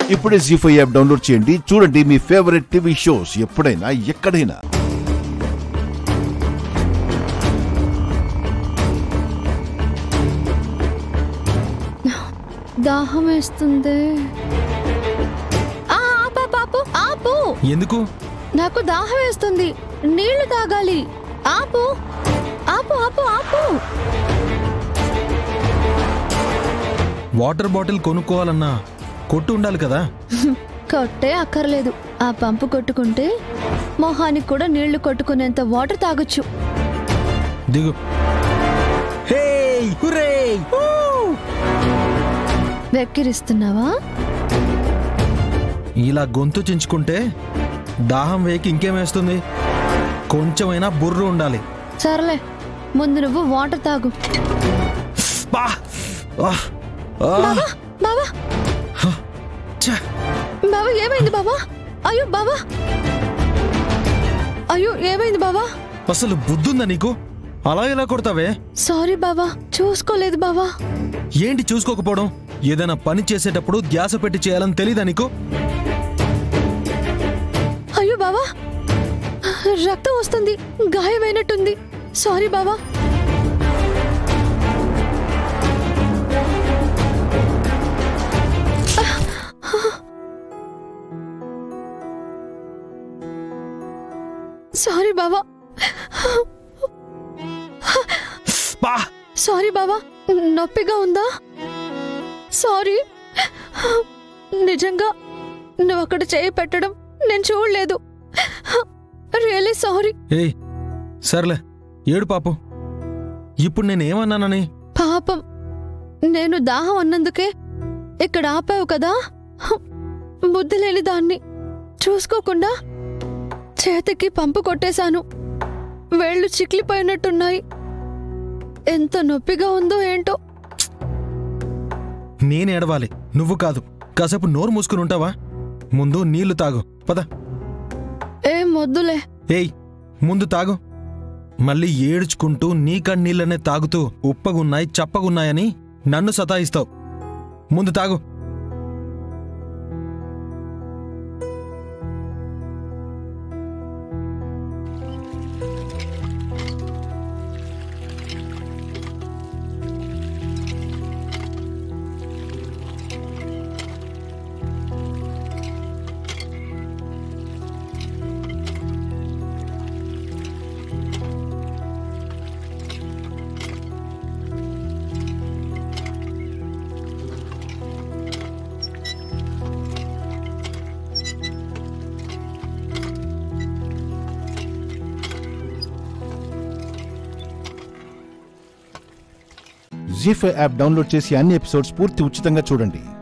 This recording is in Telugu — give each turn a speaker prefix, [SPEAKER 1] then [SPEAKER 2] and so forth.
[SPEAKER 1] ఇప్పుడే జీ ఫైవ్ యాప్ డౌన్లోడ్ చేయండి చూడండి మీ ఫేవరెట్ టీవీ షోస్ ఎప్పుడైనా ఎక్కడైనా
[SPEAKER 2] దాహం వేస్తుంది ఆ, ఆపు, ఆపు, ఆపు, ఆపు
[SPEAKER 3] ఎందుకు
[SPEAKER 2] నాకు దాహం వేస్తుంది నీళ్లు తాగాలి ఆపు ఆపు ఆపు ఆపు
[SPEAKER 3] వాటర్ బాటిల్ కొనుక్కోవాలన్నా కొట్టు ఉండాలి కదా
[SPEAKER 2] కొట్టే అక్కర్లేదు ఆ పంపు కొట్టుకుంటే మొహానికి కూడా నీళ్లు కొట్టుకునేంత వాటర్ తాగొచ్చు
[SPEAKER 3] దిగు హే హుర్రే ఊ!
[SPEAKER 2] వెక్కిరిస్తున్నావా
[SPEAKER 3] ఇలా గొంతు చించుకుంటే దాహం వేకి ఇంకేమేస్తుంది కొంచెమైనా బుర్ర ఉండాలి
[SPEAKER 2] సర్లే ముందు నువ్వు వాటర్ తాగు
[SPEAKER 3] బా ఆహ్! ఆ!
[SPEAKER 2] బావా బావా
[SPEAKER 3] ఛ!
[SPEAKER 2] బావా ఏమైంది బావా అయ్యో బావా అయ్యో ఏమైంది బావా
[SPEAKER 3] అసలు బుద్ధుందా నీకు అలా ఎలా కొడతావే
[SPEAKER 2] సారీ బావా చూసుకోలేదు బావా
[SPEAKER 3] ఏంటి చూసుకోకపోవడం ఏదైనా పని చేసేటప్పుడు ధ్యాస పెట్టి చేయాలని తెలీదా నీకు
[SPEAKER 2] అయ్యో బావా రక్తం వస్తుంది గాయమైనట్టుంది సారీ బావా సారీ బావా
[SPEAKER 3] బా
[SPEAKER 2] సారీ బావా నొప్పిగా ఉందా సారీ నిజంగా నువ్వు అక్కడ చేయి పెట్టడం నేను చూడలేదు రియలీ సారీ
[SPEAKER 3] ఏయ్ సర్లే ఏడు పాపు ఇప్పుడు నేనేమన్నానని
[SPEAKER 2] పాపం నేను దాహం అన్నందుకే ఇక్కడ ఆపావు కదా బుద్ధి లేని దాన్ని చూసుకోకుండా చేతికి పంపు కొట్టేశాను వేళ్ళు చిక్లిపోయినట్టున్నాయి ఎంత నొప్పిగా ఉందో ఏంటో
[SPEAKER 3] నేను ఏడవాలి నువ్వు కాదు కాసేపు నోరు మూసుకుని ఉంటావా ముందు నీళ్లు తాగు పద
[SPEAKER 2] ఏం వద్దులే
[SPEAKER 3] ఏయ్ ముందు తాగు మళ్ళీ ఏడ్చుకుంటూ నీ కన్నీళ్ళనే తాగుతూ ఉప్పగున్నాయి చప్పగున్నాయని నన్ను సతాయిస్తావు ముందు తాగు
[SPEAKER 1] జీ ఫైవ్ యాప్ డౌన్లోడ్ చేసి అన్ని ఎపిసోడ్స్ పూర్తి ఉచితంగా చూడండి